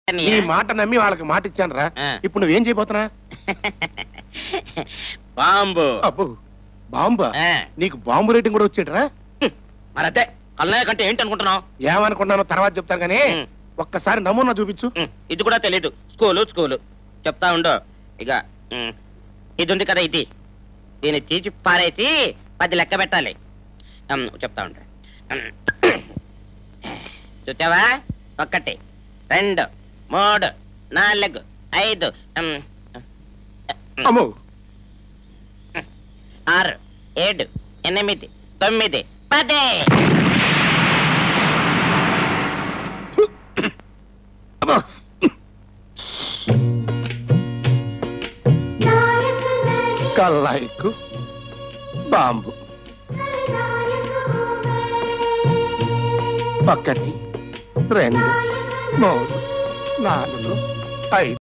నీ నీ మాట నమ్మి వాళ్ళకి మాట ఇచ్చాను రా ఆ. ఇప్పుడు నువ్వేం చేయబోతున్నా బాంబు అబ్బో బాంబా ఆ, నీకు బాంబు రేటింగ్ కూడా వచ్చేటరా మరి అదే కల్నయ్య కంటే ఏంటి అనుకుంటున్నావు ఏమనుకున్నానో తర్వాత చెప్తాను కానీ ఉమ్. ఒక్కసారి నమూనా చూపించు ఉమ్, ఇది కూడా తెలీదు స్కూలు స్కూలు చెప్తా ఉండు ఇక ఉమ్, ఇది ఉంది కదా ఇది దీన్ని తీసి పారేసి పది లెక్క పెట్టాలి ఉమ్, చెప్తా ఉండు ఉమ్. చూసావా ఒకటి రెండు మూడు నాలుగు ఐదు ఉమ్, అమ్మో ఆరు ఏడు ఎనిమిది తొమ్మిది పది అమ్మో కల్లాయికు బాంబు ఒకటి రెండు మూడు నాలుగు ఐదు